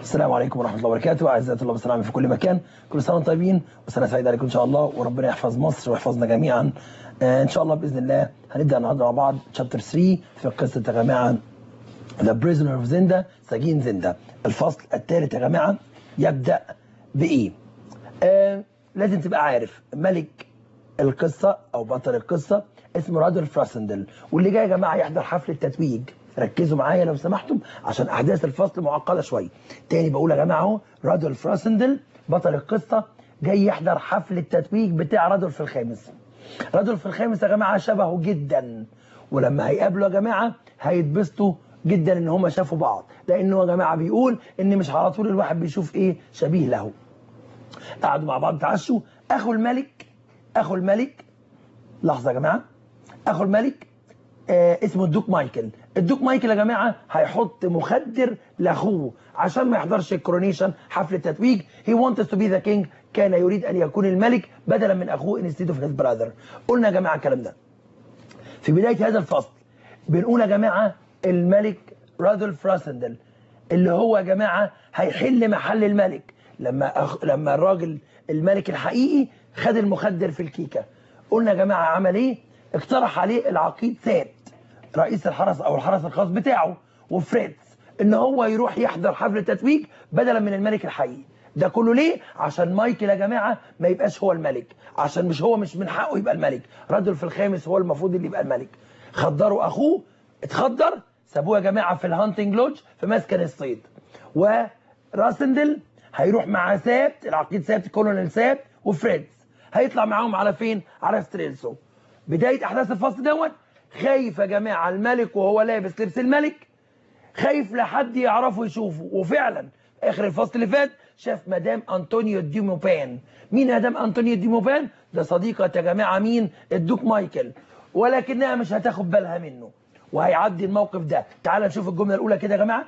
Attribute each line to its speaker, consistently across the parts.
Speaker 1: السلام عليكم ورحمه الله وبركاته اعزائي الله بالسلامه في كل مكان كل سنه وانتم طيبين وسنه سعيده عليكم ان شاء الله وربنا يحفظ مصر ويحفظنا جميعا آه ان شاء الله باذن الله هنبدا النهارده مع بعض شابتر 3 في قصه يا جماعه ذا بريزنر اوف زندا سجين زندا الفصل الثالث يا جماعه يبدا بايه؟ آه لازم تبقى عارف ملك القصه او بطل القصه اسمه رادولف راسندل واللي جاي يا جماعه يحضر حفل التتويج ركزوا معايا لو سمحتم عشان احداث الفصل معقده شويه تاني بقول يا جماعه اهو رادولف راسندل بطل القصه جاي يحضر حفل التتويج بتاع رادولف الخامس رادولف الخامس يا جماعه شبهه جدا ولما هيقابلوا يا جماعه هيتبسطوا جدا ان هم شافوا بعض لانه يا جماعه بيقول ان مش على طول الواحد بيشوف ايه شبيه له قعدوا مع بعض تعشوا اخو الملك اخو الملك لحظه يا جماعه اخو الملك آه اسمه الدوك مايكل الدوك مايكل يا جماعه هيحط مخدر لاخوه عشان ما يحضرش الكورونيشن حفل التتويج هي wants تو بي ذا كينج كان يريد ان يكون الملك بدلا من اخوه انستيد اوف هيز براذر قلنا يا جماعه الكلام ده في بدايه هذا الفصل بنقول يا جماعه الملك رادولف راسندل اللي هو يا جماعه هيحل محل الملك لما أخ... لما الراجل الملك الحقيقي خد المخدر في الكيكه قلنا يا جماعه عمل ايه اقترح عليه العقيد ثابت رئيس الحرس او الحرس الخاص بتاعه وفريتز ان هو يروح يحضر حفل التتويج بدلا من الملك الحقيقي ده كله ليه عشان مايكل يا جماعه ما يبقاش هو الملك عشان مش هو مش من حقه يبقى الملك رادولف الخامس هو المفروض اللي يبقى الملك خدروا اخوه اتخدر سابوه يا جماعه في الهانتنج لودج في مسكن الصيد وراسندل هيروح مع سابت العقيد سابت كولونيل سابت وفريدز هيطلع معاهم على فين على ستريلسو بدايه احداث الفصل دوت خايف يا جماعه الملك وهو لابس لبس الملك خايف لحد يعرفه يشوفه وفعلا اخر الفصل اللي فات شاف مدام انطونيو ديموبان مين مدام انطونيو ديموبان ده صديقه يا جماعه مين الدوك مايكل ولكنها مش هتاخد بالها منه وهيعدي الموقف ده تعال نشوف الجمله الاولى كده يا جماعه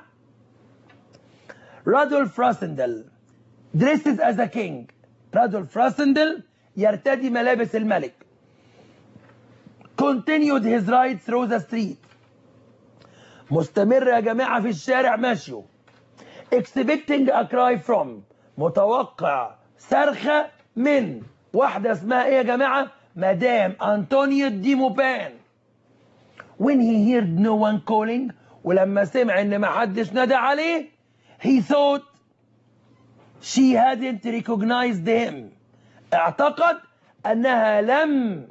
Speaker 1: رادولف راسندل dresses as a king رادولف راسندل يرتدي ملابس الملك continued his ride through the street مستمر يا جماعة في الشارع ماشيه expecting a cry from متوقع صرخة من واحدة اسمها ايه يا جماعة مدام أنطونيو ديموبان when he heard no one calling ولما سمع ان ما حدش نادى عليه he thought she hadn't recognized him اعتقد انها لم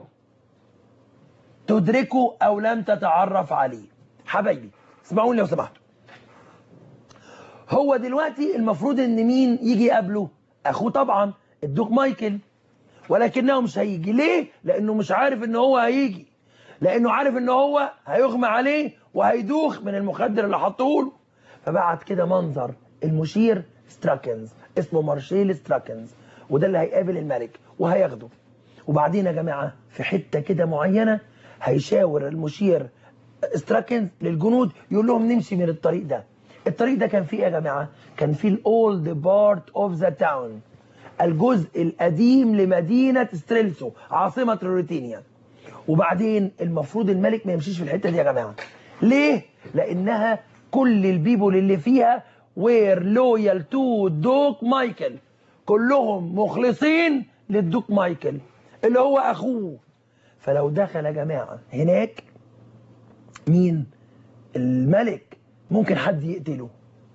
Speaker 1: تدركه او لم تتعرف عليه حبايبي اسمعوني لو سمحتوا هو دلوقتي المفروض ان مين يجي يقابله اخوه طبعا الدوك مايكل ولكنه مش هيجي ليه لانه مش عارف ان هو هيجي لانه عارف ان هو هيغمى عليه وهيدوخ من المخدر اللي حطه له فبعت كده منظر المشير ستراكنز اسمه مارشيل ستراكنز وده اللي هيقابل الملك وهياخده وبعدين يا جماعه في حته كده معينه هيشاور المشير ستراكنز للجنود يقول لهم نمشي من الطريق ده الطريق ده كان فيه ايه يا جماعه كان فيه الاولد بارت اوف ذا تاون الجزء القديم لمدينه ستريلسو عاصمه روريتينيا وبعدين المفروض الملك ما يمشيش في الحته دي يا جماعه ليه لانها كل البيبول اللي فيها وير لويال تو دوك مايكل كلهم مخلصين للدوك مايكل اللي هو اخوه فلو دخل يا جماعه هناك مين الملك ممكن حد يقتله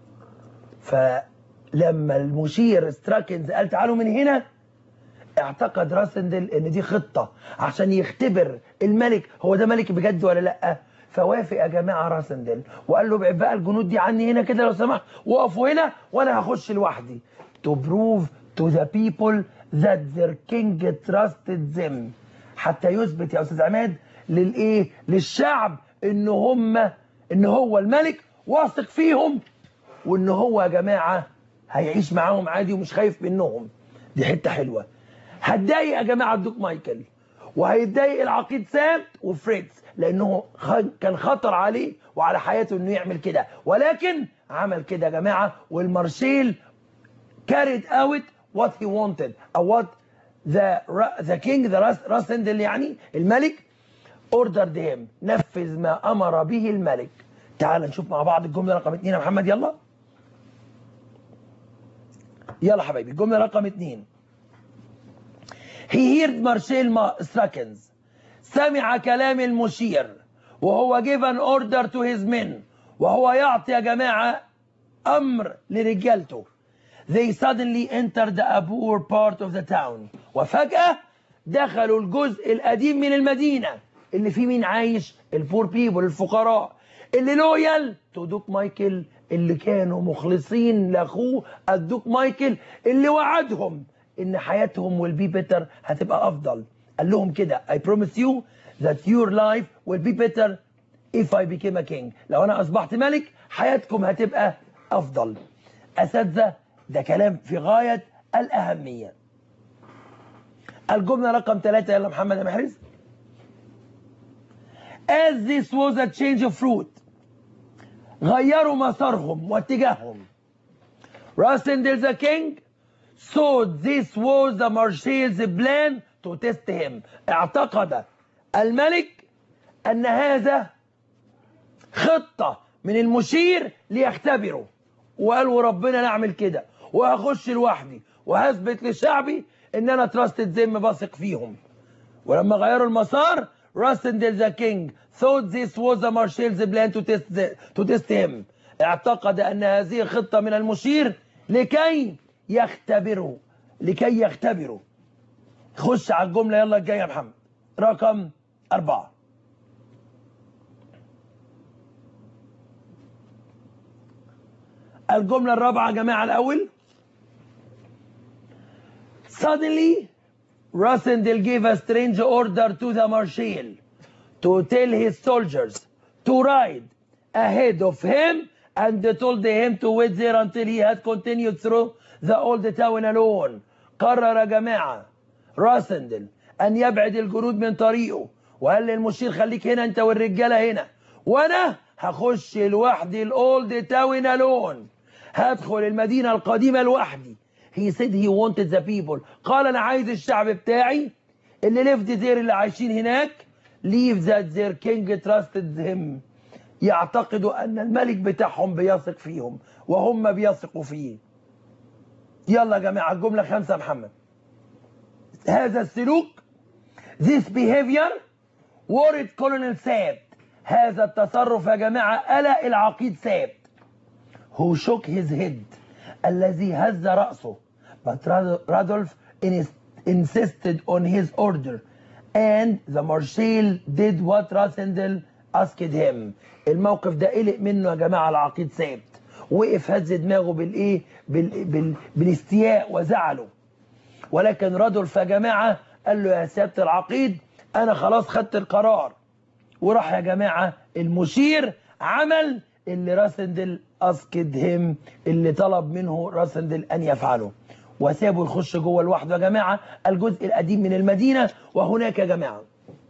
Speaker 1: فلما المشير ستراكنز قال تعالوا من هنا اعتقد راسندل ان دي خطه عشان يختبر الملك هو ده ملك بجد ولا لا فوافق يا جماعه راسندل وقال له ابعد بقى الجنود دي عني هنا كده لو سمحت وقفوا هنا وانا هخش لوحدي to prove to the people that their king trusted them حتى يثبت يا استاذ عماد للايه للشعب ان هم ان هو الملك واثق فيهم وان هو يا جماعه هيعيش معاهم عادي ومش خايف منهم دي حته حلوه هتضايق يا جماعه الدوك مايكل وهيتضايق العقيد سام وفريدز لانه كان خطر عليه وعلى حياته انه يعمل كده ولكن عمل كده يا جماعه والمارشيل carried out what he wanted او what the the king the راسندل يعني الملك ordered him نفذ ما امر به الملك تعال نشوف مع بعض الجمله رقم اثنين يا محمد يلا يلا حبايبي الجمله رقم اثنين He heard Marcel Strakens سمع كلام المشير وهو give an order to his men وهو يعطي يا جماعة أمر لرجالته they suddenly entered a poor part of the town وفجأة دخلوا الجزء القديم من المدينة اللي فيه مين عايش البور بيبل الفقراء اللي لويال تو دوك مايكل اللي كانوا مخلصين لاخوه الدوك مايكل اللي وعدهم ان حياتهم will be better هتبقى افضل قال لهم كده I promise you that your life will be better if I became a king لو انا اصبحت ملك حياتكم هتبقى افضل اساتذه ده كلام في غايه الاهميه الجمله رقم ثلاثة يلا محمد يا محرز as this was a change of route غيروا مسارهم واتجاههم Rasendel the king so this was the Marshall's plan to test him اعتقد الملك ان هذا خطة من المشير ليختبره وقالوا ربنا نعمل كده وهخش لوحدي وهثبت لشعبي ان انا تراستد زم بثق فيهم ولما غيروا المسار Rasendel the king thought this was the Marshall's plan to test, the, to test him اعتقد ان هذه خطة من المشير لكي يختبره لكي يختبره خش على الجملة يلا الجاية يا محمد رقم أربعة الجملة الرابعة يا جماعة الأول Suddenly Rasendel gave a strange order to the Marshal to tell his soldiers to ride ahead of him and told him to wait there until he had continued through the old town alone قرر يا جماعة راسندل أن يبعد الجنود من طريقه وقال للمشير خليك هنا أنت والرجالة هنا وأنا هخش لوحدي الأولد تاون ألون هدخل المدينة القديمة لوحدي he said he wanted the people قال أنا عايز الشعب بتاعي اللي ليفد زير اللي عايشين هناك leave that their king trusted him يعتقدوا أن الملك بتاعهم بيثق فيهم وهم بيثقوا فيه يلا يا جماعة الجملة خمسة يا محمد هذا السلوك this behavior worried colonel ثابت هذا التصرف يا جماعة قلق العقيد ثابت who shook his head الذي هز رأسه but Radolf insisted on his order and the marshal did what Rasendel asked him الموقف ده قلق منه يا جماعة العقيد ثابت وقف هز دماغه بالايه بال... بال... بالاستياء وزعله ولكن رادولف يا جماعه قال له يا سياده العقيد انا خلاص خدت القرار وراح يا جماعه المشير عمل اللي راسندل اسكد هيم اللي طلب منه راسندل ان يفعله وسابه يخش جوه لوحده يا جماعه الجزء القديم من المدينه وهناك يا جماعه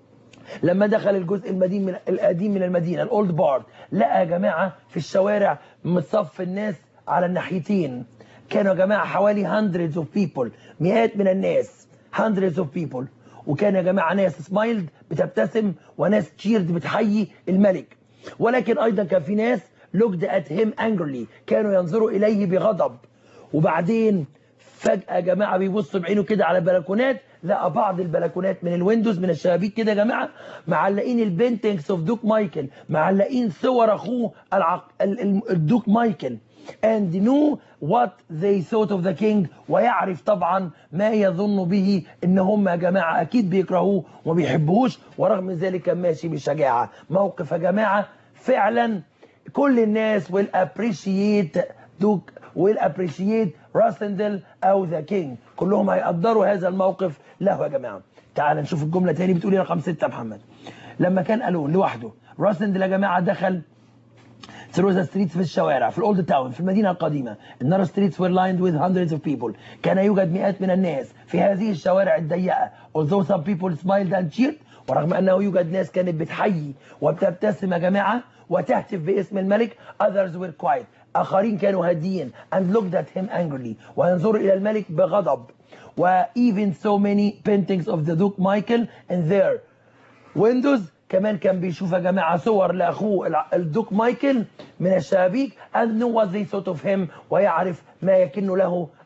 Speaker 1: لما دخل الجزء المدين من القديم من المدينه الاولد بارد لقى يا جماعه في الشوارع متصف الناس على الناحيتين كانوا يا جماعه حوالي hundreds of people مئات من الناس hundreds of people وكان يا جماعه ناس سمايلد بتبتسم وناس تشيرد بتحيي الملك ولكن ايضا كان في ناس looked at him angrily كانوا ينظروا اليه بغضب وبعدين فجأة يا جماعة بيبصوا بعينه كده على البلكونات لقى بعض البلكونات من الويندوز من الشبابيك كده يا جماعة معلقين البينتنجز اوف دوك مايكل معلقين صور اخوه العق... الدوك مايكل and knew what they thought of the king ويعرف طبعا ما يظن به ان هم يا جماعة اكيد بيكرهوه وما بيحبوهوش ورغم ذلك كان ماشي بشجاعة موقف يا جماعة فعلا كل الناس will appreciate دوك will appreciate راسندل او ذا كينج كلهم هيقدروا هذا الموقف له يا جماعه تعال نشوف الجمله تاني بتقول ايه رقم 6 محمد لما كان الون لوحده راسندل يا جماعه دخل through the streets في الشوارع في الاولد تاون في المدينه القديمه النار ستريتس were lined with hundreds of people كان يوجد مئات من الناس في هذه الشوارع الضيقه although some people smiled and cheered ورغم انه يوجد ناس كانت بتحيي وبتبتسم يا جماعه وتهتف باسم الملك others were quiet آخرين كانوا هاديين and looked at him angrily وينظروا إلى الملك بغضب و even so many paintings of the Duke Michael in their windows كمان كان بيشوف يا جماعة صور لأخوه الدوك مايكل من الشبابيك and know what they thought of him ويعرف ما يكن له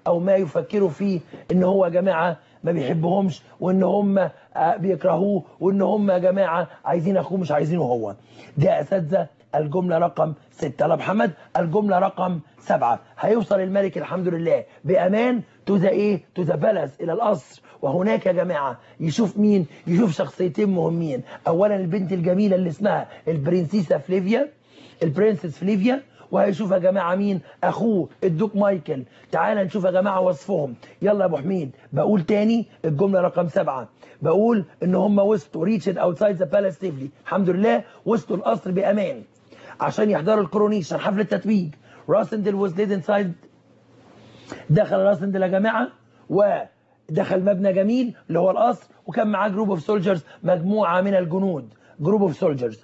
Speaker 1: او ما يفكروا فيه ان هو يا جماعه ما بيحبهمش وان هم آه، بيكرهوه وان هم يا جماعه عايزين اخوه مش عايزينه هو ده اساتذه الجمله رقم ستة لا محمد الجمله رقم سبعة هيوصل الملك الحمد لله بامان تو ذا ايه تو ذا بالاس الى القصر وهناك يا جماعه يشوف مين يشوف شخصيتين مهمين اولا البنت الجميله اللي اسمها البرنسيسه فليفيا البرنسس فليفيا وهيشوف يا جماعه مين اخوه الدوك مايكل تعال نشوف يا جماعه وصفهم يلا يا ابو حميد بقول تاني الجمله رقم سبعة بقول ان هم وصلوا ريتشد اوتسايد ذا بالاس سيفلي الحمد لله وصلوا القصر بامان عشان يحضروا الكورونيشن حفل التتويج راسندل was led inside دخل راسندل يا جماعه ودخل مبنى جميل اللي هو القصر وكان معاه جروب اوف سولجرز مجموعه من الجنود جروب اوف سولجرز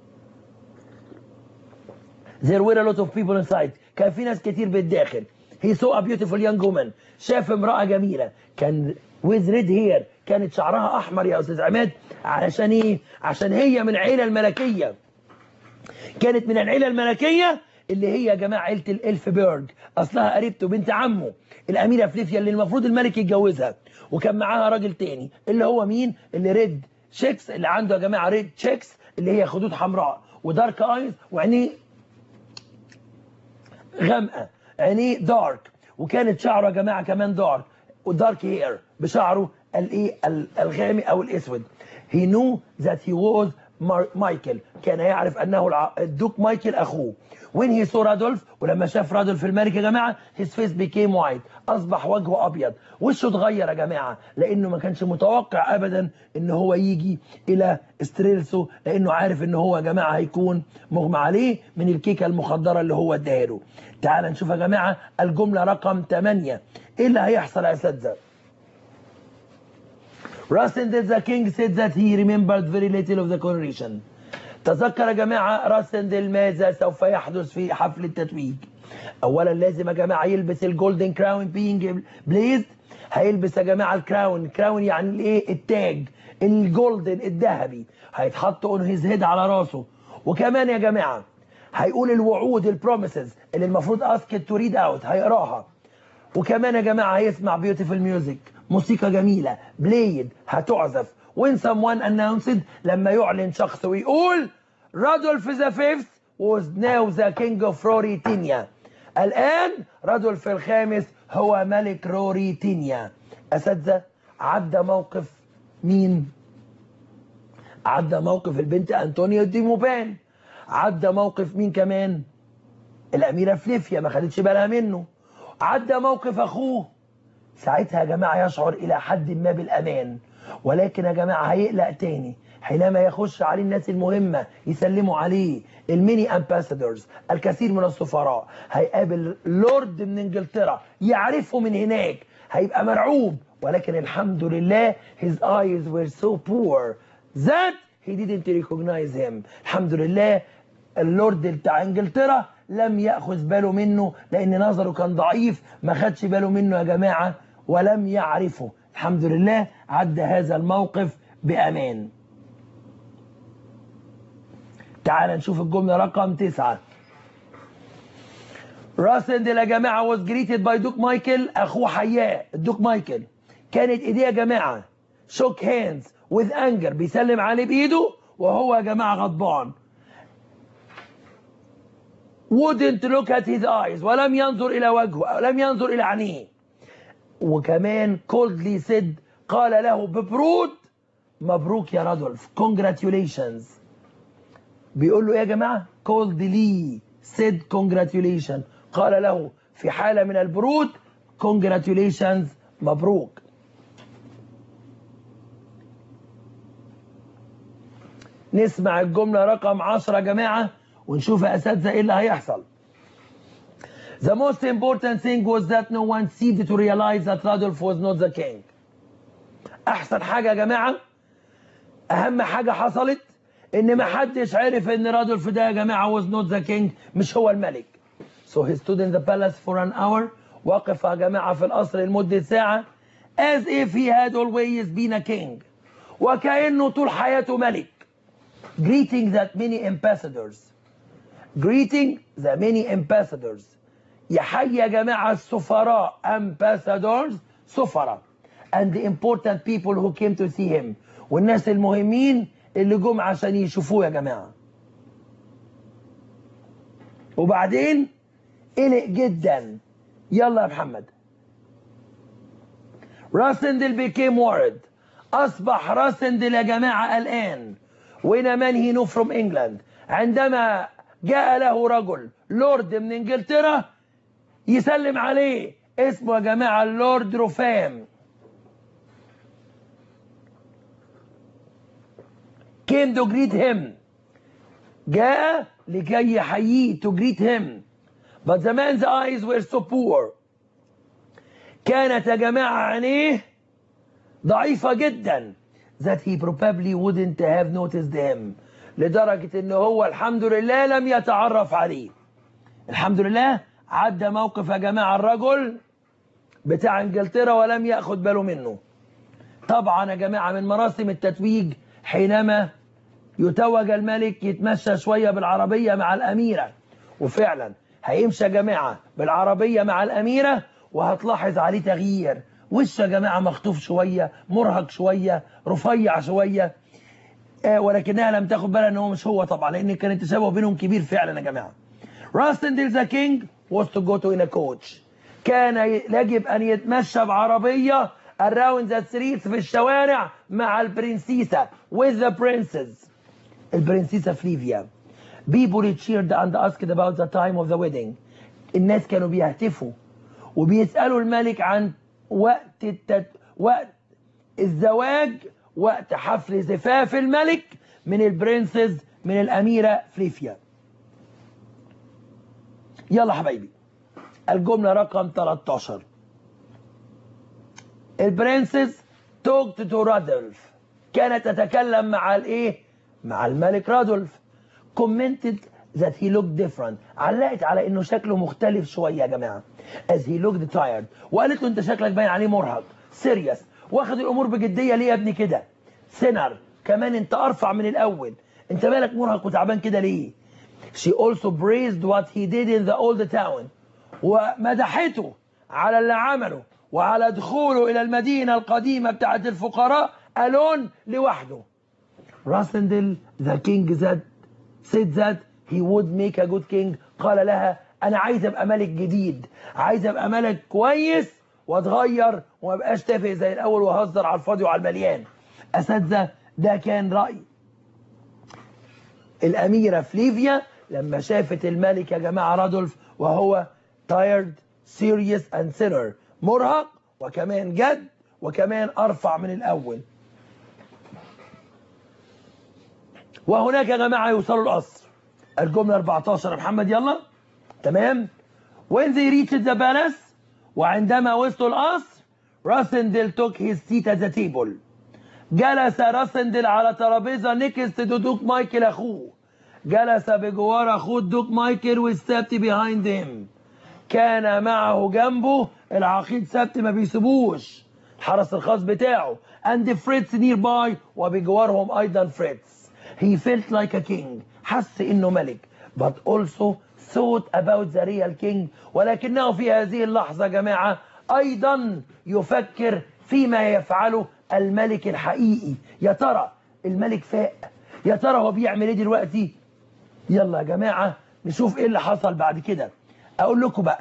Speaker 1: There were a lot of people inside كان في ناس كتير بالداخل He saw a beautiful young woman شاف امرأة جميلة كان with red hair كانت شعرها أحمر يا أستاذ عماد علشان إيه؟ عشان هي من العيلة الملكية كانت من العيلة الملكية اللي هي يا جماعة عيلة الإلف بيرج أصلها قريبته بنت عمه الأميرة فليفيا اللي المفروض الملك يتجوزها وكان معاها راجل تاني اللي هو مين؟ اللي ريد شيكس اللي عنده يا جماعة ريد شيكس اللي هي خدود حمراء ودارك ايز وعينيه غامقه عينيه دارك وكانت شعره يا جماعه كمان دارك ودارك هير بشعره الايه ال- الغامق او الاسود he knew that he was مار- مايكل كان يعرف انه الع- الدوك مايكل اخوه when he saw رادولف ولما شاف رادولف الملك يا جماعه his face became white اصبح وجهه ابيض وشه اتغير يا جماعه لانه ما كانش متوقع ابدا ان هو يجي الى ستريلسو لانه عارف ان هو يا جماعه هيكون مغمى عليه من الكيكه المخدره اللي هو اداها له تعال نشوف يا جماعه الجمله رقم 8 ايه اللي هيحصل يا اساتذه Rassendel the king said that he remembered very little of the coronation. تذكر يا جماعة راسندل ماذا سوف يحدث في حفل التتويج. أولا لازم يا جماعة يلبس الجولدن كراون بينج بليزد هيلبس يا جماعة الكراون، الكراون يعني الايه؟ التاج الجولدن الذهبي هيتحط اون هيز هيد على راسه. وكمان يا جماعة هيقول الوعود البروميسز اللي المفروض اسكت تو ريد اوت هيقراها. وكمان يا جماعه هيسمع بيوتيفul ميوزك موسيقى جميله بلايد هتعزف when someone announced لما يعلن شخص ويقول رادولف ذا فيفث was now the king of روريتينيا الان رادولف الخامس هو ملك روريتينيا اساتذه عدى موقف مين عدى موقف البنت انطونيو دي موبان عدى موقف مين كمان الاميره فليفيا ما خدتش بالها منه عدى موقف اخوه ساعتها يا جماعه يشعر الى حد ما بالامان ولكن يا جماعه هيقلق تاني حينما يخش عليه الناس المهمه يسلموا عليه الميني امباسادورز الكثير من السفراء هيقابل لورد من انجلترا يعرفه من هناك هيبقى مرعوب ولكن الحمد لله his eyes were so poor that he didn't recognize him الحمد لله اللورد بتاع انجلترا لم ياخذ باله منه لان نظره كان ضعيف ما خدش باله منه يا جماعه ولم يعرفه الحمد لله عدى هذا الموقف بامان تعال نشوف الجمله رقم تسعة راسندل يا جماعه was greeted by دوك مايكل اخوه حياه الدوك مايكل كانت ايديه يا جماعه شوك هاندز with anger بيسلم عليه بايده وهو يا جماعه غضبان wouldn't look at his eyes ولم ينظر إلى وجهه ولم ينظر إلى عينيه وكمان coldly said قال له ببرود مبروك يا رادولف congratulations بيقول له إيه يا جماعة coldly said congratulations قال له في حالة من البرود congratulations مبروك نسمع الجملة رقم 10 يا جماعة ونشوف يا اساتذه ايه اللي هيحصل. The most important thing was that no one seemed to realize that Radolf was not the king. احسن حاجه يا جماعه اهم حاجه حصلت ان ما حدش عرف ان رادولف ده يا جماعه was not the king مش هو الملك. So he stood in the palace for an hour وقف يا جماعه في القصر لمده ساعه as if he had always been a king. وكانه طول حياته ملك. Greeting that many ambassadors greeting the many ambassadors يحيي يا جماعة السفراء ambassadors سفراء and the important people who came to see him والناس المهمين اللي جم عشان يشوفوه يا جماعة وبعدين قلق جدا يلا يا محمد راسندل became worried أصبح راسندل يا جماعة قلقان وين من هي نو فروم انجلاند عندما جاء له رجل لورد من انجلترا يسلم عليه اسمه يا جماعة اللورد روفام came to greet him جاء لكي يحييه to greet him but the man's eyes were so poor كانت يا جماعة عينيه ضعيفة جدا that he probably wouldn't have noticed him لدرجة ان هو الحمد لله لم يتعرف عليه الحمد لله عدى موقف يا جماعة الرجل بتاع انجلترا ولم ياخد باله منه طبعا يا جماعة من مراسم التتويج حينما يتوج الملك يتمشى شوية بالعربية مع الأميرة وفعلا هيمشي يا جماعة بالعربية مع الأميرة وهتلاحظ عليه تغيير وش يا جماعة مخطوف شوية مرهق شوية رفيع شوية آه ولكنها لم تاخد بالها ان هو مش هو طبعا لان كان التشابه بينهم كبير فعلا يا جماعة راستندل ذا كينج was to go to in a coach كان يجب ان يتمشى بعربية around the streets في الشوارع مع البرنسيسة with the princess البرنسيسة فليفيا people cheered and asked about the time of the wedding الناس كانوا بيهتفوا وبيسألوا الملك عن وقت التت... وقت الزواج وقت حفل زفاف الملك من البرنسز من الأميرة فليفيا يلا حبايبي الجملة رقم 13 البرنسس توكت تو رادولف كانت تتكلم مع الايه مع الملك رادولف commented that he looked different علقت على انه شكله مختلف شويه يا جماعه as he looked tired وقالت له انت شكلك باين عليه مرهق سيريس واخد الامور بجديه ليه يا ابني كده سينر كمان انت ارفع من الاول انت مالك مرهق وتعبان كده ليه she also praised what he did in the old town ومدحته على اللي عمله وعلى دخوله الى المدينه القديمه بتاعت الفقراء الون لوحده راسندل ذا كينج ذات said that he would make a good king قال لها انا عايز ابقى ملك جديد عايز ابقى ملك كويس واتغير وما بقاش تافه زي الاول واهزر على الفاضي وعلى المليان اساتذه ده كان راي الاميره فليفيا لما شافت الملك يا جماعه رادولف وهو tired serious and sinner مرهق وكمان جد وكمان ارفع من الاول وهناك يا جماعه يوصلوا القصر الجمله 14 يا محمد يلا تمام when they reached the palace وعندما وصلوا القصر راسندل took his seat at the table جلس راسندل على ترابيزه نكست دوك مايكل اخوه جلس بجوار اخوه دوك مايكل والسبت behind him كان معه جنبه العقيد سبت ما بيسيبوش الحرس الخاص بتاعه and فريتز nearby وبجوارهم ايضا فريتز he felt like a king حس انه ملك but also thought about the real king ولكنه في هذه اللحظة يا جماعة ايضا يفكر فيما يفعله الملك الحقيقي يا ترى الملك فاق يا ترى هو بيعمل ايه دلوقتي يلا يا جماعة نشوف ايه اللي حصل بعد كده اقول لكم بقى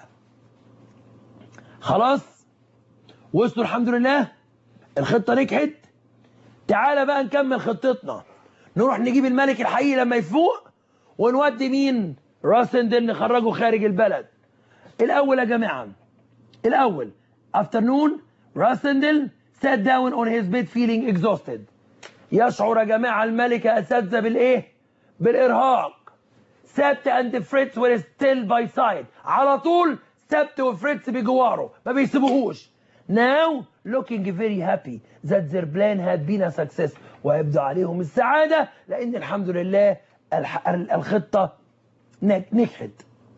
Speaker 1: خلاص وصلوا الحمد لله الخطة نجحت تعالى بقى نكمل خطتنا نروح نجيب الملك الحقيقي لما يفوق ونودي مين راسندل نخرجه خارج البلد الاول يا جماعة الاول afternoon راسندل sat down on his bed feeling exhausted يشعر يا جماعة الملك اساتذة بالايه بالارهاق سبت اند فريتز were still by side على طول سبت وفريتز بجواره ما بيسيبوهوش now looking very happy that their plan had been a success ويبدو عليهم السعادة لأن الحمد لله الح- الخطة نج- نجحت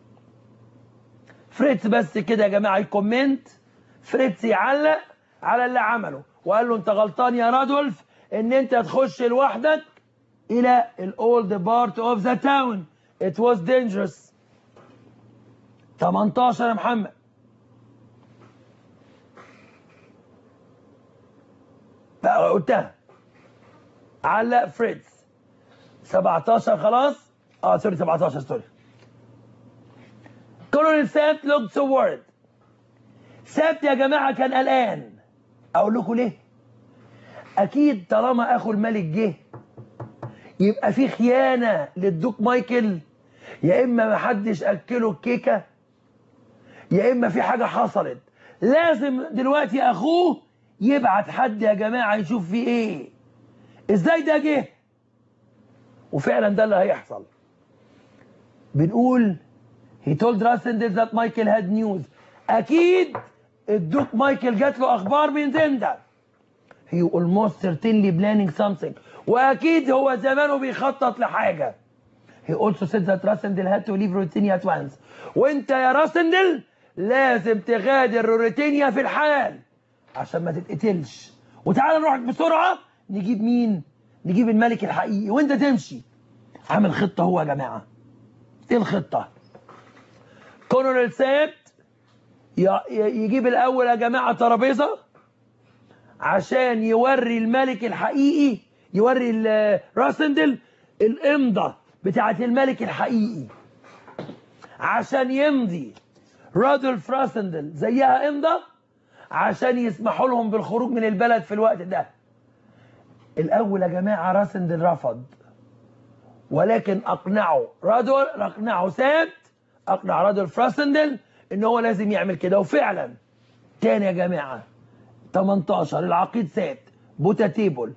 Speaker 1: فريتز بس كده يا جماعة يكومنت فريتز يعلق على اللي عمله وقال له انت غلطان يا رادولف ان انت تخش لوحدك الى الاولد بارت اوف ذا تاون it was dangerous 18 يا محمد بقى قلتها علق فريدز 17 خلاص اه سوري 17 سوري كولونيل سات لوك توورد سات يا جماعه كان قلقان اقول لكم ليه اكيد طالما اخو الملك جه يبقى في خيانه للدوك مايكل يا اما ما حدش اكله الكيكه يا اما في حاجه حصلت لازم دلوقتي اخوه يبعت حد يا جماعه يشوف فيه ايه ازاي ده جه وفعلا ده اللي هيحصل بنقول he told Rassendel that Michael had news اكيد الدوك مايكل جات له اخبار من زندا he almost certainly planning something واكيد هو زمانه بيخطط لحاجه he also said that Rassendel had to leave Ruritania at once وانت يا راسندل لازم تغادر روريتينيا في الحال عشان ما تتقتلش وتعالى نروح بسرعه نجيب مين نجيب الملك الحقيقي وانت تمشي عامل خطه هو يا جماعه ايه الخطه كولونيل سات يجيب الاول يا جماعه ترابيزه عشان يوري الملك الحقيقي يوري راسندل الامضه بتاعت الملك الحقيقي عشان يمضي رادولف راسندل زيها امضه عشان يسمحوا لهم بالخروج من البلد في الوقت ده الاول يا جماعه راسندل رفض ولكن اقنعه رادول اقنعه سات اقنع رادولف راسندل ان هو لازم يعمل كده وفعلا تاني يا جماعه 18 العقيد سات بوت تيبل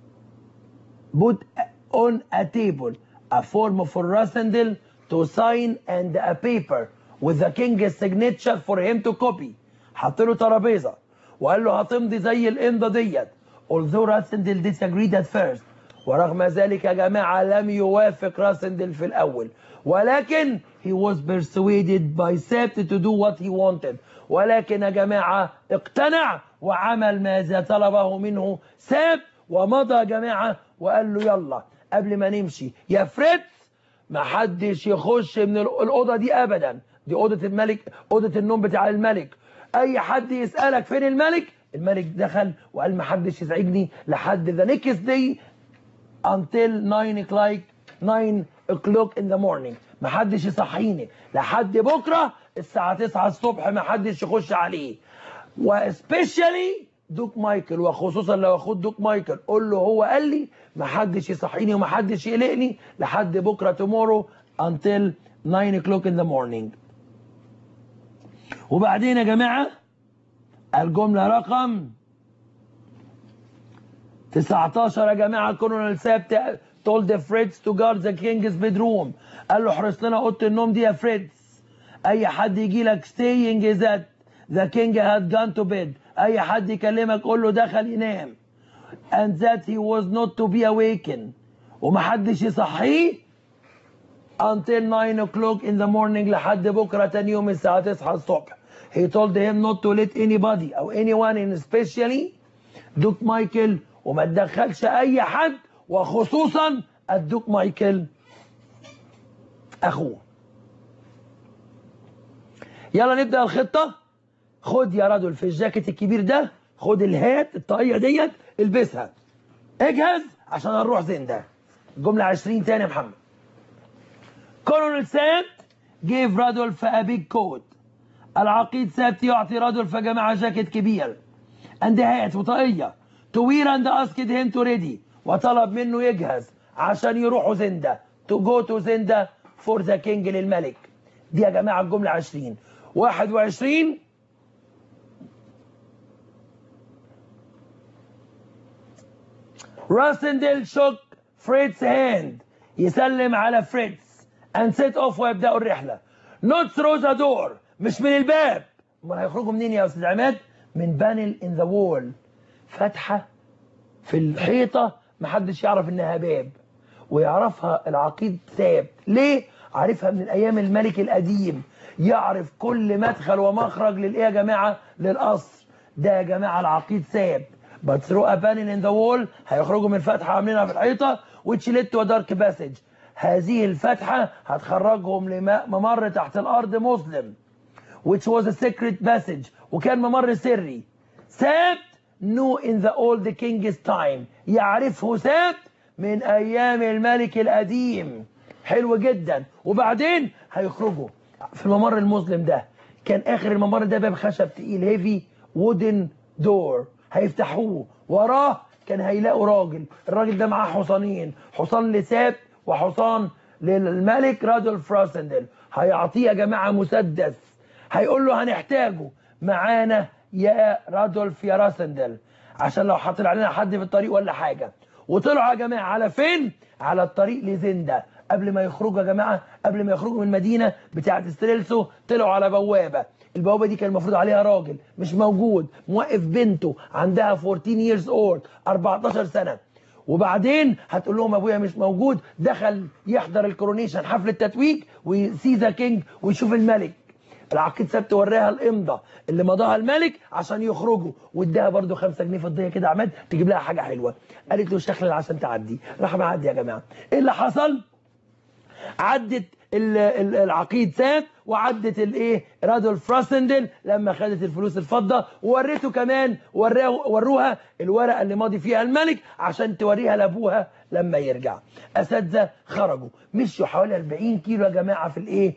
Speaker 1: بوت اون ا تيبل a form for Rassendel to sign and a paper with the king's signature for him to copy حط له ترابيزه وقال له هتمضي زي الامضه ديت although Rassendel disagreed at first ورغم ذلك يا جماعه لم يوافق راسندل في الاول ولكن he was persuaded by Sept to do what he wanted ولكن يا جماعه اقتنع وعمل ماذا طلبه منه ساب ومضى يا جماعه وقال له يلا قبل ما نمشي يا فريتز ما حدش يخش من الاوضه دي ابدا دي اوضه الملك اوضه النوم بتاع الملك اي حد يسالك فين الملك الملك دخل وقال ما حدش يزعجني لحد ذا نيكست داي until 9 o'clock 9 o'clock in the morning ما حدش يصحيني لحد بكره الساعه 9 الصبح ما حدش يخش عليه وسبيشالي دوك مايكل وخصوصا لو اخوه دوك مايكل قول له هو قال لي ما حدش يصحيني وما حدش يقلقني لحد بكره tomorrow until 9 o'clock in the morning وبعدين يا جماعه الجمله رقم 19 يا جماعه كولونيل ساب told the Fritz to guard the king's bedroom قال له احرس لنا اوضه النوم دي يا فريتز اي حد يجي لك staying that the king had gone to bed اي حد يكلمك قول له دخل ينام and that he was not to be awakened ومحدش يصحيه until 9 o'clock in the morning لحد بكره تاني يوم الساعه 9 الصبح he told him not to let anybody او anyone in especially دوك مايكل وما تدخلش اي حد وخصوصا الدوك مايكل اخوه يلا نبدا الخطه خد يا رجل في الجاكيت الكبير ده خد الهات الطاقيه ديت البسها اجهز عشان هنروح زنده الجمله 20 تاني يا محمد كولونيل سات جيف رادولف ا بيج كوت العقيد سات يعطي رادولف يا جماعه جاكيت كبير اند هات وطاقيه توير اند اسكد هيم تو ريدي وطلب منه يجهز عشان يروحوا زنده تو جو تو زنده فور ذا كينج للملك دي يا جماعه الجمله 20 21 راسندل شوك فريتز هاند يسلم على فريتز and set off ويبداوا الرحله not through the door مش من الباب امال هيخرجوا منين يا استاذ عماد من بانل ان ذا وول فتحه في الحيطه محدش يعرف انها باب ويعرفها العقيد ثابت ليه عارفها من ايام الملك القديم يعرف كل مدخل ومخرج للايه يا جماعه للقصر ده يا جماعه العقيد ثابت but through a panel in the wall هيخرجوا من فتحه عاملينها في الحيطه which led to a dark passage هذه الفتحه هتخرجهم لممر تحت الارض مسلم which was a secret passage وكان ممر سري سبت knew in the old king's time يعرفه سبت من ايام الملك القديم حلو جدا وبعدين هيخرجوا في الممر المظلم ده كان اخر الممر ده باب خشب تقيل هيفي وودن دور هيفتحوه وراه كان هيلاقوا راجل الراجل ده معاه حصانين حصان لساب وحصان للملك رادولف راسندل هيعطيه يا جماعه مسدس هيقول له هنحتاجه معانا يا رادولف يا راسندل عشان لو حاطط علينا حد في الطريق ولا حاجه وطلعوا يا جماعه على فين على الطريق لزندا قبل ما يخرجوا يا جماعه قبل ما يخرجوا من المدينه بتاعه ستريلسو طلعوا على بوابه البوابه دي كان المفروض عليها راجل مش موجود موقف بنته عندها 14 years old 14 سنه وبعدين هتقول لهم ابويا مش موجود دخل يحضر الكورونيشن حفل التتويج ويسي ذا كينج ويشوف الملك العقيد سبت وراها الامضه اللي مضاها الملك عشان يخرجوا واداها برده 5 جنيه فضيه كده عماد تجيب لها حاجه حلوه قالت له شكل عشان تعدي راح معدي يا جماعه ايه اللي حصل عدت ال- ال- العقيد سام وعدت الايه رادولف راسندل لما خدت الفلوس الفضه ووريته كمان وراه وروها الورقه اللي ماضي فيها الملك عشان توريها لابوها لما يرجع اساتذه خرجوا مشوا حوالي 40 كيلو يا جماعه في الايه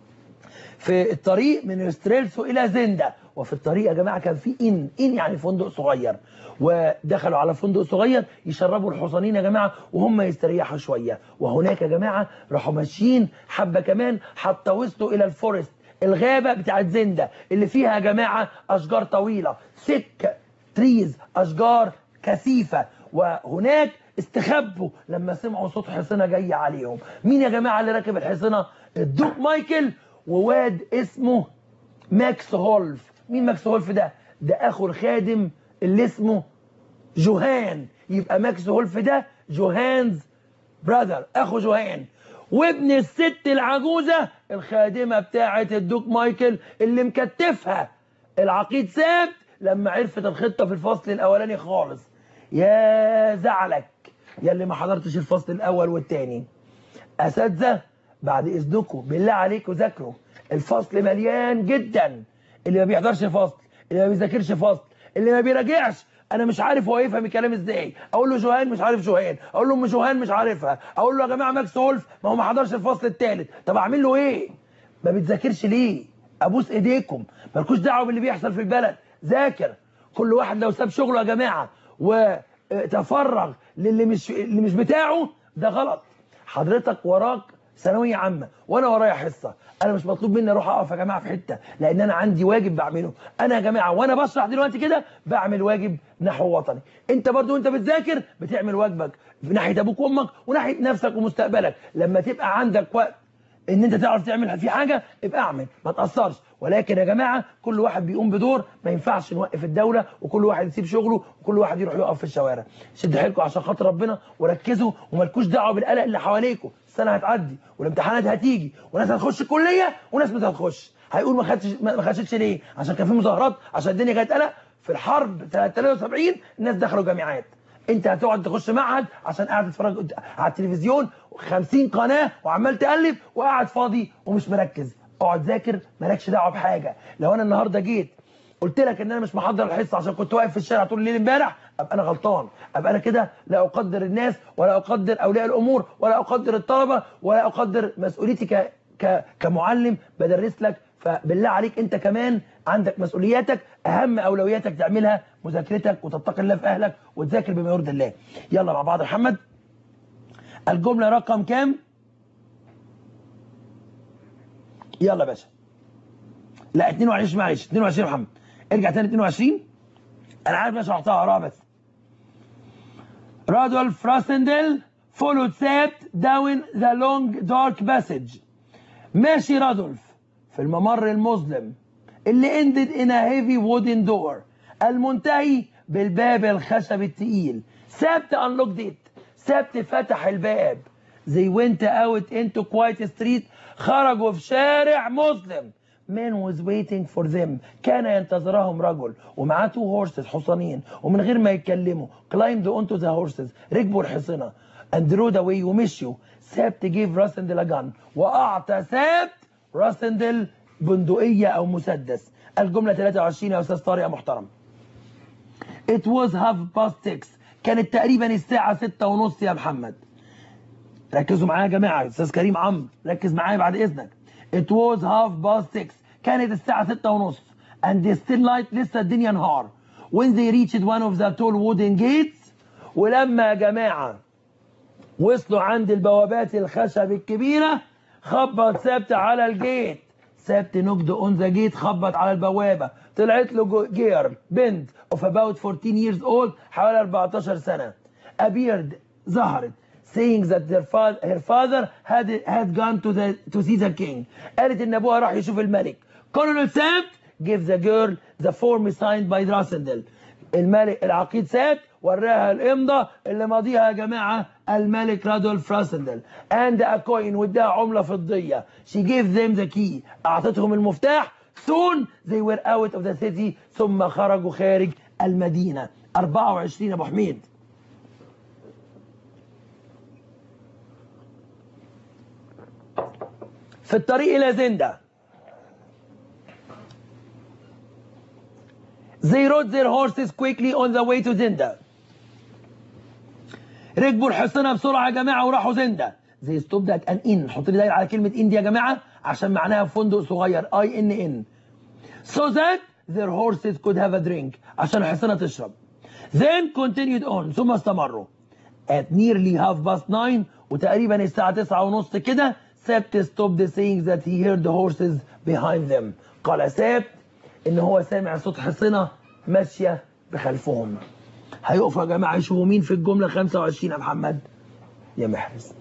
Speaker 1: في الطريق من ستريلسو الى زندا وفي الطريق يا جماعه كان في ان ان يعني فندق صغير ودخلوا على فندق صغير يشربوا الحصانين يا جماعه وهم يستريحوا شويه وهناك يا جماعه راحوا ماشيين حبه كمان حتى وصلوا الى الفورست الغابه بتاعت زندا اللي فيها يا جماعه اشجار طويله سك تريز اشجار كثيفه وهناك استخبوا لما سمعوا صوت حصنه جايه عليهم مين يا جماعه اللي راكب الحصنه الدوق مايكل وواد اسمه ماكس هولف مين ماكس هولف ده ده اخو الخادم اللي اسمه جوهان يبقى ماكس هولف ده جوهانز براذر اخو جوهان وابن الست العجوزه الخادمه بتاعه الدوك مايكل اللي مكتفها العقيد سابت لما عرفت الخطه في الفصل الاولاني خالص يا زعلك يا اللي ما حضرتش الفصل الاول والتاني اساتذه بعد اذنكم بالله عليكم ذاكروا الفصل مليان جدا اللي ما بيحضرش فصل اللي ما بيذاكرش فصل اللي ما بيراجعش انا مش عارف هو يفهم الكلام ازاي اقول له جوهان مش عارف جوهان اقول له ام جوهان مش عارفها اقول له يا جماعه ماكس وولف ما هو ما حضرش الفصل الثالث طب اعمل له ايه ما بتذاكرش ليه ابوس ايديكم مالكوش دعوه باللي بيحصل في البلد ذاكر كل واحد لو ساب شغله يا جماعه وتفرغ للي مش اللي مش بتاعه ده غلط حضرتك وراك ثانويه عامه وانا ورايا حصه انا مش مطلوب مني اروح اقف يا جماعه في حته لان انا عندي واجب بعمله انا يا جماعه وانا بشرح دلوقتي كده بعمل واجب نحو وطني انت برضو وانت بتذاكر بتعمل واجبك في ناحيه ابوك وامك وناحيه نفسك ومستقبلك لما تبقى عندك وقت ان انت تعرف تعمل في حاجه ابقى اعمل ما تاثرش ولكن يا جماعه كل واحد بيقوم بدور ما ينفعش نوقف الدوله وكل واحد يسيب شغله وكل واحد يروح يقف في الشوارع شد حيلكم عشان خاطر ربنا وركزوا ومالكوش دعوه بالقلق اللي حواليكم السنه هتعدي والامتحانات هتيجي وناس هتخش الكليه وناس مش هتخش هيقول ما خدتش ما خدتش ليه عشان كان في مظاهرات عشان الدنيا كانت قلق في الحرب سنه 73 الناس دخلوا جامعات انت هتقعد تخش معهد عشان قاعد تتفرج قد- على التلفزيون 50 قناه وعمال تقلب وقاعد فاضي ومش مركز اقعد ذاكر مالكش دعوه بحاجه لو انا النهارده جيت قلت لك ان انا مش محضر الحصه عشان كنت واقف في الشارع طول الليل امبارح ابقى انا غلطان ابقى انا كده لا اقدر الناس ولا اقدر اولياء الامور ولا اقدر الطلبه ولا اقدر مسؤوليتي ك... ك... كمعلم بدرس لك فبالله عليك انت كمان عندك مسؤولياتك اهم اولوياتك تعملها مذاكرتك وتتقي الله في اهلك وتذاكر بما يرضي الله يلا مع بعض يا محمد الجمله رقم كام يلا يا باشا لا 22 معلش 22 يا محمد ارجع تاني 22 انا عارف انا شرحتها اقراها بس رادولف راسندل followed سابت down the long dark passage ماشي رادولف في الممر المظلم اللي ended in a heavy wooden door المنتهي بالباب الخشب التقيل سابت unlocked it سابت فتح الباب they went out into quiet street خرجوا في شارع مظلم man was waiting for them كان ينتظرهم رجل ومعاه two horses حصانين ومن غير ما يتكلموا climbed onto the horses ركبوا الحصنة and rode away ومشيوا سابت gave راسندل a gun وأعطى سابت راسندل بندقيه او مسدس الجمله 23 يا استاذ طارق يا محترم It was half past six كانت تقريبا الساعة ستة ونص يا محمد ركزوا معايا يا جماعة أستاذ كريم عمرو ركز معايا بعد إذنك It was half past six كانت الساعة ستة ونص and still light لسه الدنيا نهار when they reached one of the tall wooden gates ولما يا جماعة وصلوا عند البوابات الخشب الكبيرة خبط ثابت على الجيت ثابت نجد اون ذا جيت خبط على البوابة طلعت له جير بنت of about 14 years old حوالي 14 سنة appeared ظهرت saying that their father, her father had, had gone to, the, to see the king قالت ان ابوها راح يشوف الملك كولونيل سابت give the girl the form signed by راسندل الملك العقيد سابت وراها الامضه اللي ماضيها يا جماعه الملك رادولف راسندل and a coin واداها عمله فضيه she gave them the key اعطتهم المفتاح soon they were out of the city ثم خرجوا خارج المدينه 24 يا ابو حميد في الطريق الى زنده They rode their horses quickly on the way to زنده ركبوا الحصنة بسرعة يا جماعة وراحوا زنده زي ستوب at an inn حط لي دايره على كلمة ان دي يا جماعة عشان معناها فندق صغير اي ان ان so that their horses could have a drink عشان الحصنة تشرب then continued on ثم استمروا at nearly half past nine وتقريبا الساعة تسعة ونص كده سبت stopped saying that he heard the horses behind them قال سبت ان هو سامع صوت حصنة ماشية بخلفهم هيقفوا يا جماعة يشوفوا مين في الجملة 25 يا محمد يا محرز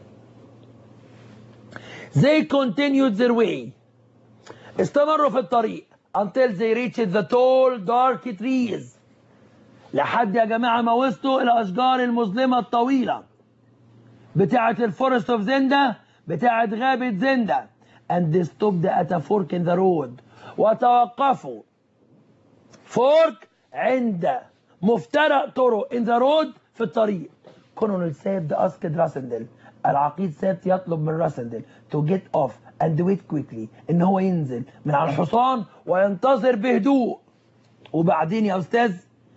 Speaker 1: They continued their way استمروا في الطريق until they reached the tall dark trees لحد يا جماعة ما وصلوا الأشجار المظلمة الطويلة بتاعة الفورست اوف زندا بتاعة غابة زندا and they stopped at a fork in the road وتوقفوا فورك عند مفترق طرق in the road في الطريق كولونيل سابت اسكد راسندل العقيد سابت يطلب من راسندل to get off and wait quickly ان هو ينزل من على الحصان وينتظر بهدوء وبعدين يا استاذ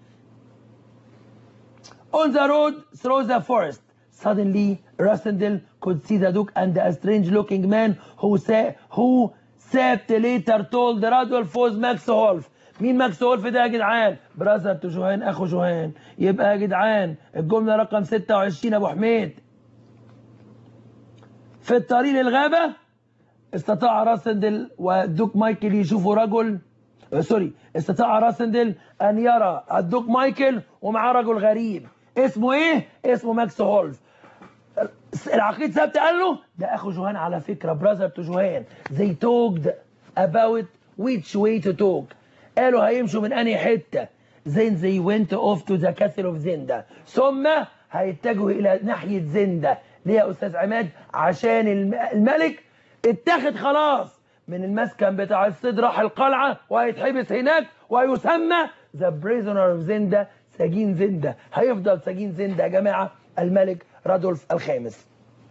Speaker 1: on the road through the forest suddenly Rassendel could see the duke and a strange looking man who sa who Sabt later told Radolf was Max Holf مين ماكس هولف ده يا جدعان؟ براذر تو جوهان اخو جوهان يبقى يا جدعان الجمله رقم 26 ابو حميد في الطريق للغابه استطاع راسندل والدوك مايكل يشوفوا رجل سوري استطاع راسندل ان يرى الدوك مايكل ومعاه رجل غريب اسمه ايه؟ اسمه ماكس هولف العقيد ثابت قال له ده اخو جوهان على فكره براذر تو جوهان they talked about which way to talk قالوا هيمشوا من انهي حته then they went off to the castle of زندا ثم هيتجهوا الى ناحيه زندا ليه يا استاذ عماد عشان الملك اتاخد خلاص من المسكن بتاع الصيد راح القلعه وهيتحبس هناك ويسمى ذا بريزونر اوف زندا سجين زندا هيفضل سجين زندا يا جماعه الملك رادولف الخامس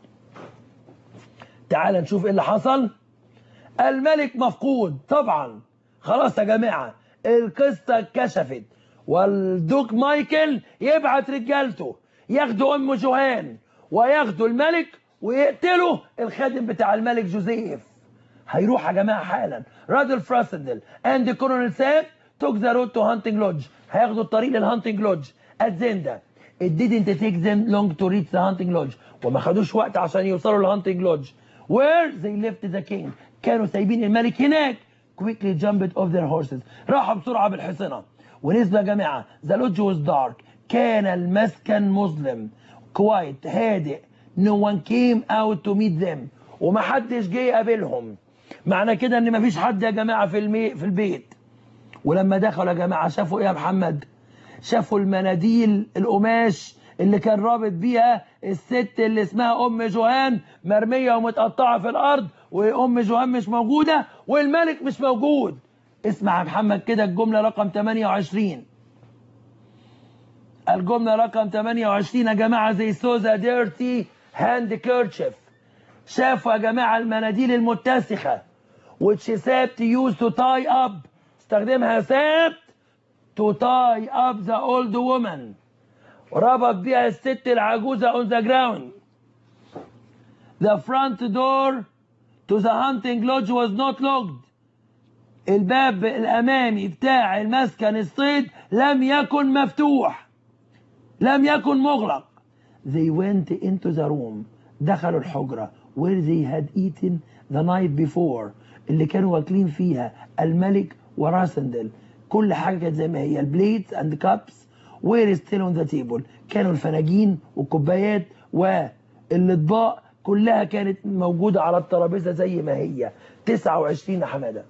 Speaker 1: تعال نشوف ايه اللي حصل الملك مفقود طبعا خلاص يا جماعه القصه اتكشفت والدوك مايكل يبعت رجالته ياخدوا ام جوهان وياخدوا الملك ويقتلوا الخادم بتاع الملك جوزيف هيروح يا جماعه حالا رادولف راسندل اند كولونيل ساب توك ذا رود تو هانتنج لودج هياخدوا الطريق للهانتنج لودج ات زندا it didn't take them long to reach the hunting lodge وما خدوش وقت عشان يوصلوا للهانتنج لودج where they left the king كانوا سايبين الملك هناك quickly jumped off their horses راحوا بسرعة بالحصنة ونزلوا يا جماعة the lodge was dark كان المسكن مظلم quiet هادئ no one came out to meet them ومحدش جه يقابلهم معنى كده ان مفيش حد يا جماعة في المي... في البيت ولما دخلوا يا جماعة شافوا ايه يا محمد شافوا المناديل القماش اللي كان رابط بيها الست اللي اسمها ام جوهان مرميه ومتقطعه في الارض وام جوهان مش موجوده والملك مش موجود اسمع يا محمد كده الجمله رقم 28 الجمله رقم 28 يا جماعه زي سوزا ديرتي هاند كيرتشف شافوا يا جماعه المناديل المتسخه which Sept used to tie up استخدمها سبت to tie up the old woman ربط بيها الست العجوزة on the ground the front door to the hunting lodge was not locked الباب الأمامي بتاع المسكن الصيد لم يكن مفتوح لم يكن مغلق they went into the room دخلوا الحجرة where they had eaten the night before اللي كانوا واكلين فيها الملك وراسندل كل حاجة كانت زي ما هي البليتس اند كابس were still on the table كانوا الفناجين والكوبايات والاطباق كلها كانت موجودة على الترابيزة زي ما هي 29 يا حمادة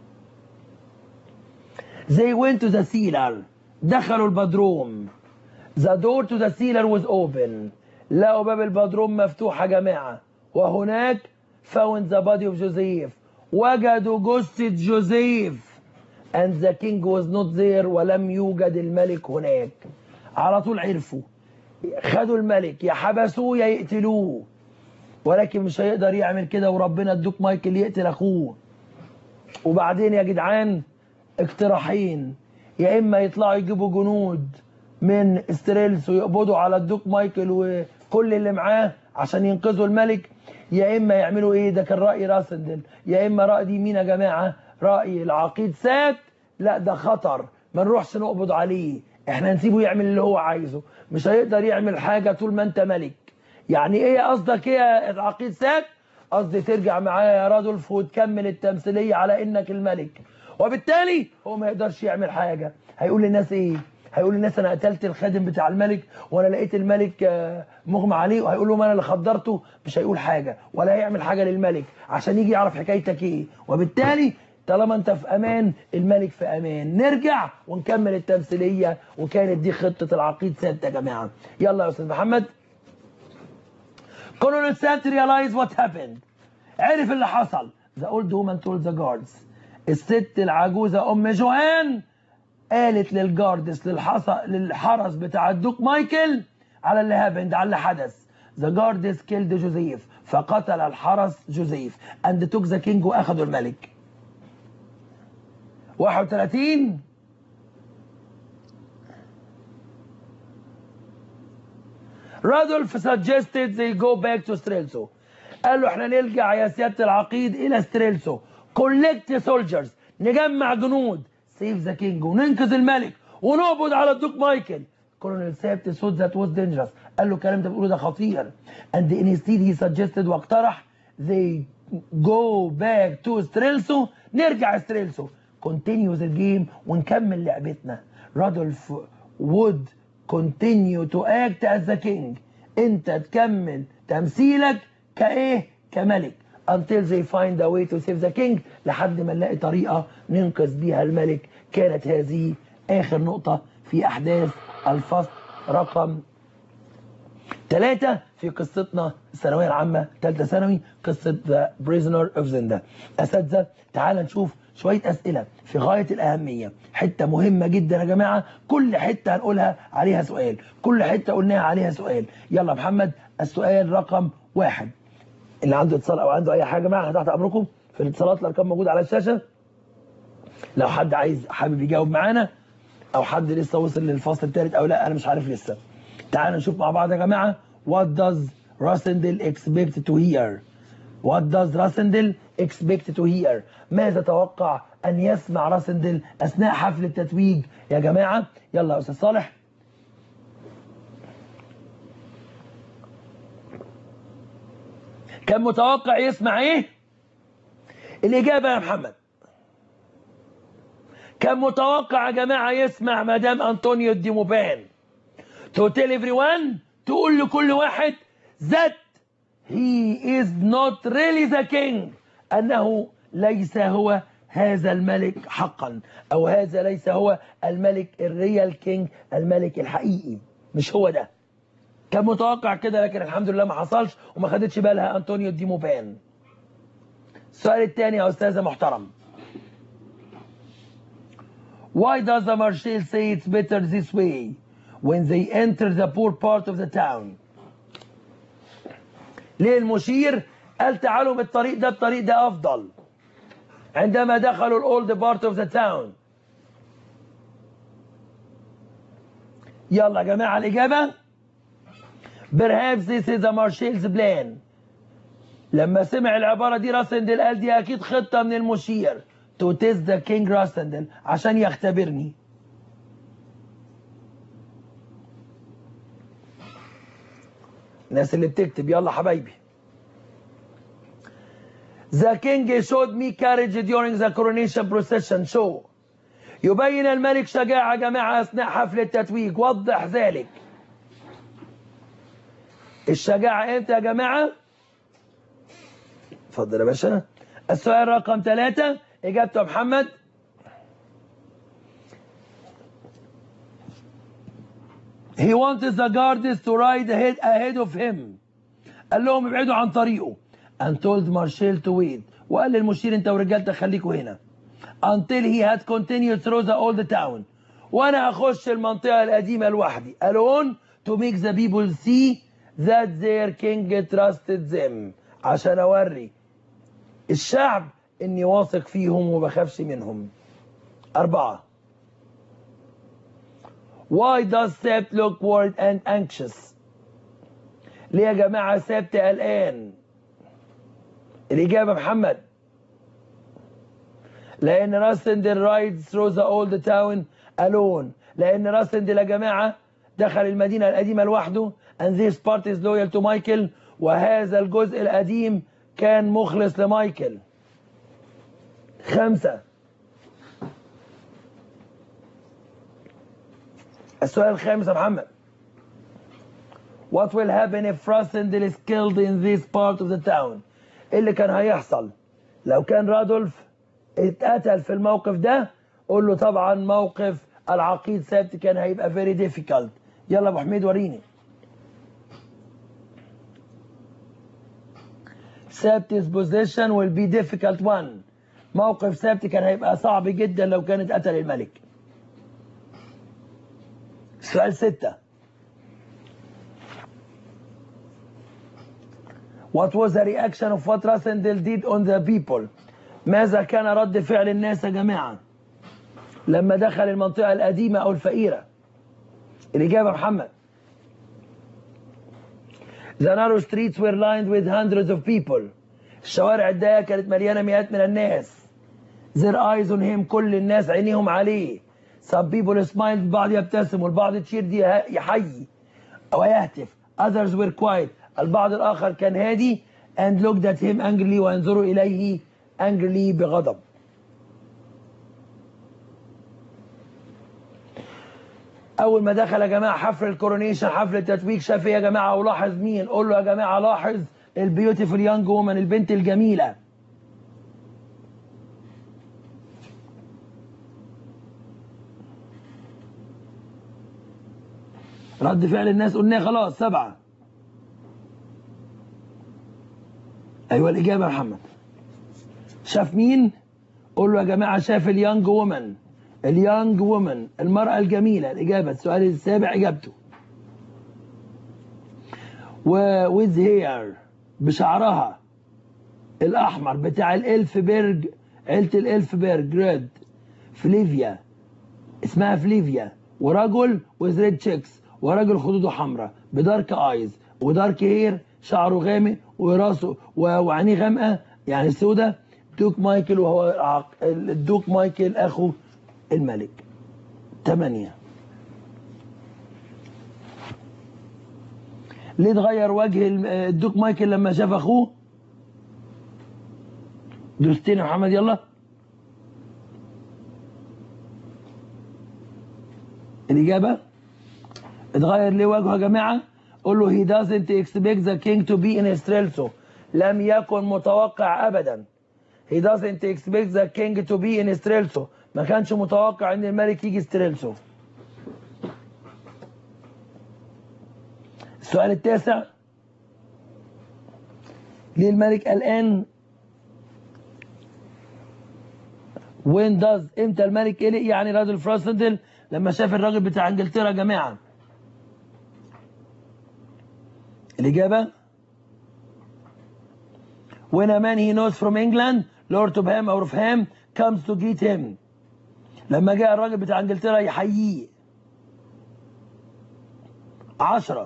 Speaker 1: They went to the cellar دخلوا البدروم The door to the cellar was open لقوا باب البدروم مفتوح يا جماعة وهناك found the body of Joseph وجدوا جثة جوزيف and the king was not there ولم يوجد الملك هناك على طول عرفوا خدوا الملك يا حبسوه يا يقتلوه ولكن مش هيقدر يعمل كده وربنا ادوك مايكل يقتل اخوه وبعدين يا جدعان اقتراحين يا اما يطلعوا يجيبوا جنود من ستريلس ويقبضوا على الدوك مايكل وكل اللي معاه عشان ينقذوا الملك يا اما يعملوا ايه ده كان راي راسندل يا اما راي دي مين يا جماعه راي العقيد سات لا ده خطر ما نروحش نقبض عليه احنا نسيبه يعمل اللي هو عايزه مش هيقدر يعمل حاجه طول ما انت ملك يعني ايه قصدك ايه يا العقيد سات قصدي ترجع معايا يا رادولف وتكمل التمثيليه على انك الملك وبالتالي هو ما يقدرش يعمل حاجه هيقول للناس ايه هيقول للناس انا قتلت الخادم بتاع الملك وانا لقيت الملك آه، مغمى عليه وهيقول لهم انا اللي خدرته مش هيقول حاجه ولا هيعمل حاجه للملك عشان يجي يعرف حكايتك ايه وبالتالي طالما انت في امان الملك في امان نرجع ونكمل التمثيليه وكانت دي خطه العقيد سات يا جماعه يلا يا استاذ محمد Colonel Sand realized what happened عرف اللي حصل The old woman told the guards الست العجوزة أم جوان قالت للجاردس للحص... للحرس بتاع الدوك مايكل على اللي هابند على اللي حدث The guards killed جوزيف فقتل الحرس جوزيف and took the king وأخذوا الملك 31 رادولف suggested they go back to ستريلسو قال له احنا نرجع يا سياده العقيد الى ستريلسو كولكت سولجرز نجمع جنود سيف ذا كينج وننقذ الملك ونقبض على الدوك مايكل كولونيل سابت سود ذات واز دينجرس قال له الكلام ده بيقوله ده خطير and instead he suggested واقترح they go back to ستريلسو نرجع ستريلسو continues الجيم ونكمل لعبتنا رادولف would continue to act as the king انت تكمل تمثيلك كايه كملك until they find a way to save the king لحد ما نلاقي طريقة ننقذ بيها الملك كانت هذه آخر نقطة في أحداث الفصل رقم ثلاثة في قصتنا الثانوية العامة ثالثة ثانوي قصة The Prisoner of Zenda أساتذة تعال نشوف شوية أسئلة في غاية الأهمية حتة مهمة جدا يا جماعة كل حتة هنقولها عليها سؤال كل حتة قلناها عليها سؤال يلا يا محمد السؤال رقم واحد اللي عنده اتصال او عنده اي حاجه معاها تحت امركم في الاتصالات الارقام موجوده على الشاشه لو حد عايز حابب يجاوب معانا او حد لسه وصل للفصل الثالث او لا انا مش عارف لسه تعالوا نشوف مع بعض يا جماعه what does Rassendel expect to hear what does Rassendel expect to hear ماذا توقع ان يسمع راسندل اثناء حفل التتويج يا جماعه يلا يا استاذ صالح كان متوقع يسمع ايه الاجابه يا محمد كان متوقع يا جماعه يسمع مدام انطونيو دي موبان to tell everyone تقول لكل واحد that he is not really the king انه ليس هو هذا الملك حقا او هذا ليس هو الملك الريال كينج الملك الحقيقي مش هو ده كان متوقع كده لكن الحمد لله ما حصلش وما خدتش بالها انطونيو دي موبان السؤال الثاني يا استاذه محترم Why does the marshal say it's better this way when they enter the poor part of the town? ليه المشير قال تعالوا بالطريق ده الطريق ده افضل عندما دخلوا الاولد بارت اوف ذا تاون يلا يا جماعه الاجابه perhaps this is a Marshall's plan لما سمع العباره دي راسندل قال دي اكيد خطه من المشير to test the king راسندل عشان يختبرني الناس اللي بتكتب يلا حبايبي The king showed me courage during the coronation procession show يبين الملك شجاعة يا جماعة أثناء حفل التتويج وضح ذلك الشجاعة امتى يا جماعة اتفضل يا باشا السؤال رقم ثلاثة إجابته محمد He wanted the guards to ride ahead, ahead of him قال لهم ابعدوا عن طريقه and told Marshall to wait وقال للمشير انت ورجالتك خليكوا هنا until he had continued through the old town وانا هخش المنطقة القديمة لوحدي alone to make the people see that their king trusted them عشان اوري الشعب اني واثق فيهم وبخافش منهم أربعة Why does Sept look worried and anxious? ليه يا جماعة سبت قلقان؟ الإجابة محمد لأن راسندل رايدز through the old town alone لأن راسندل يا جماعة دخل المدينة القديمة لوحده and this part is loyal to مايكل وهذا الجزء القديم كان مخلص لمايكل خمسة السؤال الخامس يا محمد What will happen if Rassendel is killed in this part of the town إيه اللي كان هيحصل لو كان رادولف اتقتل في الموقف ده قول له طبعا موقف العقيد سبت كان هيبقى very difficult يلا ابو حميد وريني Sept's position will be difficult one موقف سبت كان هيبقى صعب جدا لو كانت قتل الملك سؤال ستة What was the reaction of what Rassendel did on the people ماذا كان رد فعل الناس يا جماعة لما دخل المنطقة القديمة أو الفقيرة الإجابة محمد The narrow streets were lined with hundreds of people الشوارع الضيقة كانت مليانة مئات من الناس Their eyes on him كل الناس عينيهم عليه Some people smiled البعض يبتسم والبعض تشير دي يحيي أو يهتف Others were quiet البعض الآخر كان هادي and looked at him angrily وينظروا إليه angrily بغضب أول ما دخل يا جماعة حفل الكورونيشن حفل التتويج شاف إيه يا جماعة ولاحظ مين قول له يا جماعة لاحظ البيوتيفul يانج وومن البنت الجميلة رد فعل الناس قلنا خلاص سبعة أيوة الإجابة يا محمد شاف مين؟ قول له يا جماعة شاف اليانج وومن اليانج وومن المرأة الجميلة الإجابة السؤال السابع إجابته و with hair بشعرها الأحمر بتاع الإلف بيرج عيلة الإلف بيرج ريد فليفيا اسمها فليفيا ورجل with red chicks ورجل خدوده حمراء بدارك ايز ودارك هير شعره غامق وراسه وعينيه غامقه يعني سودة دوك مايكل وهو الدوك مايكل اخو الملك ثمانية ليه اتغير وجه الدوك مايكل لما شاف اخوه دوستين يا محمد يلا الإجابة اتغير ليه وجهه يا جماعة قول له he doesn't expect the king to be in Strelso لم يكن متوقع أبدا he doesn't expect the king to be in Strelso ما كانش متوقع ان الملك يجي ستريلسو السؤال التاسع ليه الملك قلقان وين داز امتى الملك قلق يعني راجل فراسندل لما شاف الراجل بتاع انجلترا يا جماعه الإجابة When a man he knows from England Lord of Ham or of Ham comes to greet him لما جاء الراجل بتاع انجلترا يحييه عشرة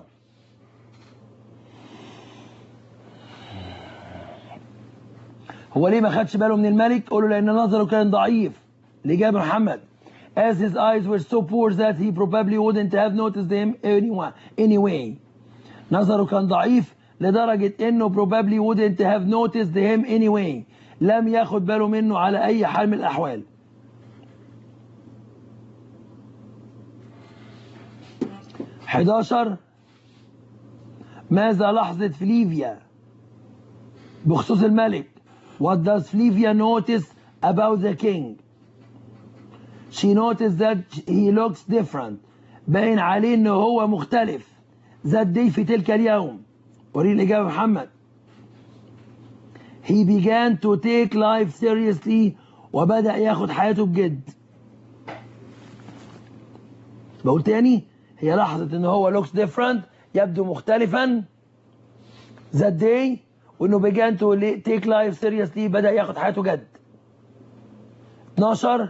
Speaker 1: هو ليه ما خدش باله من الملك؟ قول له لأن نظره كان ضعيف الإجابة محمد as his eyes were so poor that he probably wouldn't have noticed him anyone, anyway نظره كان ضعيف لدرجة انه probably wouldn't have noticed him anyway لم ياخد باله منه على اي حال من الاحوال حداشر ماذا لاحظت فليفيا بخصوص الملك What does Flavia notice about the king? She noticed that he looks different باين عليه انه هو مختلف that day في تلك اليوم وريني الإجابة محمد He began to take life seriously وبدأ ياخد حياته بجد بقول تاني هي لاحظت ان هو looks different يبدو مختلفا that day وانه began to take life seriously بدأ ياخد حياته جد 12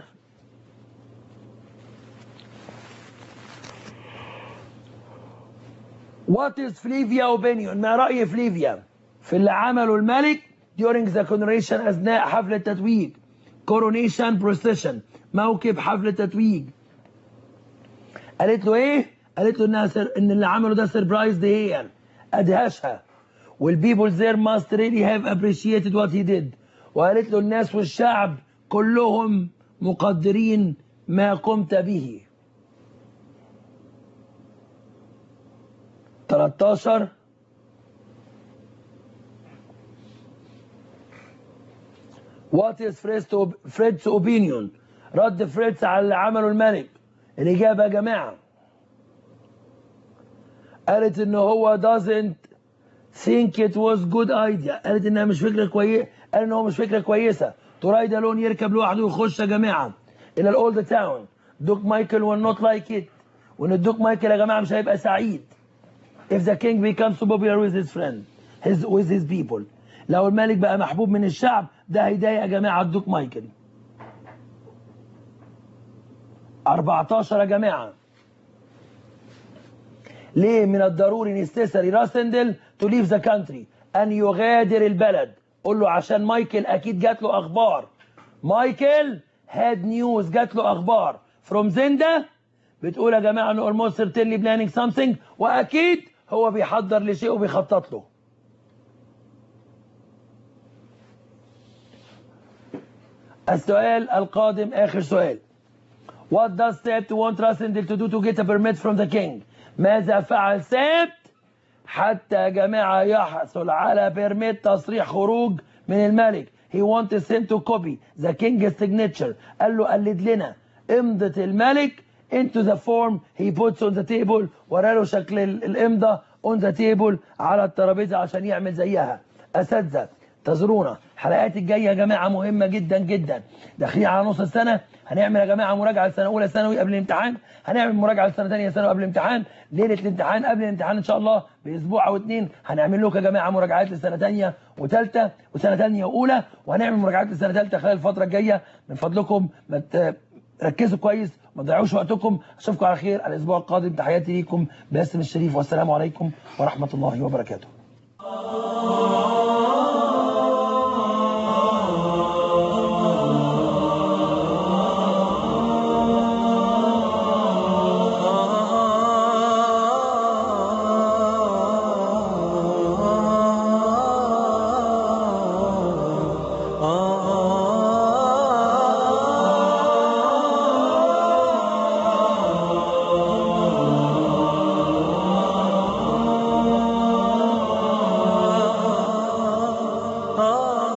Speaker 1: What is Flavia opinion ما رأي فليفيا في اللي عمله الملك during the coronation أثناء حفل التتويج coronation procession موكب حفل التتويج قالت له ايه؟ قالت له انها سر... ان اللي عمله ده سربرايز هي ادهشها والبيبل there must really have appreciated what he did وقالت له الناس والشعب كلهم مقدرين ما قمت به 13 What is Fred's opinion رد فريدز على اللي عمله الملك الإجابة يا جماعة قالت إن هو doesn't think it was good idea قالت إنها مش فكرة كويسة قال إن هو مش فكرة كويسة ترايد لون يركب لوحده ويخش يا جماعة إلى الأولد تاون دوك مايكل will not like it وإن الدوك مايكل يا جماعة مش هيبقى سعيد if the king becomes so popular with his friend his with his people لو الملك بقى محبوب من الشعب ده هيضايق يا جماعه الدوك مايكل 14 يا جماعه ليه من الضروري necessary راسندل to leave the country ان يغادر البلد قول له عشان مايكل اكيد جات له اخبار مايكل had news جات له اخبار from زندا بتقول يا جماعه انه almost certainly planning something واكيد هو بيحضر لشيء وبيخطط له السؤال القادم آخر سؤال What does Sept want Rassendil to do to get a permit from the king ماذا فعل سبت حتى يا جماعة يحصل على بيرميت تصريح خروج من الملك he wants him to copy the king's signature قال له قلد لنا امضة الملك into the form he puts on the table وراله شكل الامضة on the table على الترابيزة عشان يعمل زيها أساتذة تزورونا الحلقات الجايه يا جماعه مهمه جدا جدا داخلين على نص السنه هنعمل يا جماعه مراجعه لسنه اولى ثانوي قبل الامتحان هنعمل مراجعه لسنه ثانيه ثانوي قبل الامتحان ليله الامتحان قبل الامتحان ان شاء الله باسبوع او اثنين هنعمل لكم يا جماعه مراجعات لسنه ثانيه وثالثه وسنه ثانيه واولى وهنعمل مراجعات لسنه ثالثه خلال الفتره الجايه من فضلكم ما ركزوا كويس ما تضيعوش وقتكم اشوفكم على خير الاسبوع القادم تحياتي ليكم باسم الشريف والسلام عليكم ورحمه الله وبركاته